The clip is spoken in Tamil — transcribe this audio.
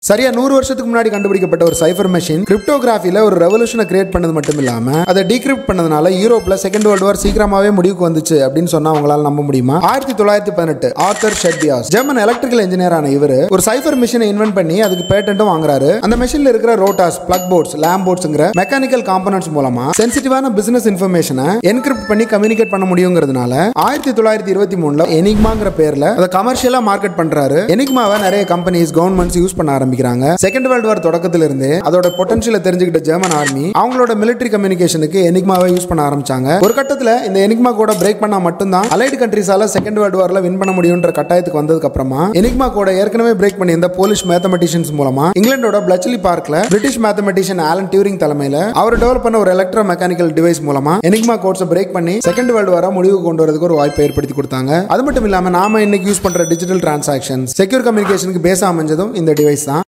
சரியா நூறு வருஷத்துக்கு முன்னாடி கண்டுபிடிக்கப்பட்ட ஒரு சைஃபர் மெஷின் கிரிப்டோகிராஃபில ஒரு ரெவல்யூஷனை கிரியேட் பண்ணது மட்டும் இல்லாம அதை டீக்ரிப்ட் பண்ணதுனால யூரோப்ல செகண்ட் வேர்ல்டு வார் சீக்கிரமாவே முடிவுக்கு வந்துச்சு அப்படின்னு சொன்னா அவங்களால நம்ப முடியுமா ஆயிரத்தி தொள்ளாயிரத்தி பதினெட்டு ஆர்த்தர் ஷெட்பியாஸ் ஜெர்மன் எலக்ட்ரிக்கல் இன்ஜினியரான இவர் ஒரு சைஃபர் மிஷினை இன்வென்ட் பண்ணி அதுக்கு பேட்டன்ட்டும் வாங்குறாரு அந்த மிஷின்ல இருக்கிற ரோட்டாஸ் பிளக் போர்ட்ஸ் லேம் போர்ட்ஸ்ங்கிற மெக்கானிக்கல் காம்பனன்ட்ஸ் மூலமா சென்சிட்டிவான பிசினஸ் இன்ஃபர்மேஷனை என்கிரிப்ட் பண்ணி கம்யூனிகேட் பண்ண முடியுங்கிறதுனால ஆயிரத்தி தொள்ளாயிரத்தி இருபத்தி மூணுல எனிக்மாங்கிற பேர்ல அதை கமர்ஷியலா மார்க்கெட் பண்றாரு எனிக்மாவை நிறைய கம்பெனிஸ் கவர்மெண்ட்ஸ் யூஸ் பண்ண ஆரம்பிக்கிறாங்க செகண்ட் வேர்ல்டு வார் தொடக்கத்துல இருந்து அதோட பொட்டன்ஷியலை தெரிஞ்சுக்கிட்ட ஜெர்மன் ஆர்மி அவங்களோட மிலிட்டரி கம்யூனிகேஷனுக்கு எனிக்மாவை யூஸ் பண்ண ஆரம்பிச்சாங்க ஒரு கட்டத்துல இந்த எனிக்மா கூட பிரேக் பண்ணா மட்டும்தான் அலைடு கண்ட்ரீஸால செகண்ட் வேர்ல்டு வார்ல வின் பண்ண முடியும்ன்ற கட்டாயத்துக்கு வந்ததுக்கு அப்புறமா எனிக்மா கூட ஏற்கனவே பிரேக் பண்ணியிருந்த போலிஷ் மேத்தமெட்டிஷியன்ஸ் மூலமா இங்கிலாண்டோட பிளச்லி பார்க்ல பிரிட்டிஷ் மேத்தமெட்டிஷியன் ஆலன் டியூரிங் தலைமையில அவர் டெவலப் பண்ண ஒரு எலக்ட்ரோ மெக்கானிக்கல் டிவைஸ் மூலமா எனிக்மா கோட்ஸை பிரேக் பண்ணி செகண்ட் வேர்ல்டு வார முடிவு கொண்டு வரதுக்கு ஒரு வாய்ப்பை ஏற்படுத்தி கொடுத்தாங்க அது மட்டும் இல்லாம நாம இன்னைக்கு யூஸ் பண்ற டிஜிட்டல் டிரான்சாக்ஷன் செக்யூர் கம்யூனிகேஷனுக்கு பேச அமைஞ்சதும் இந்த டிவைஸ் தான்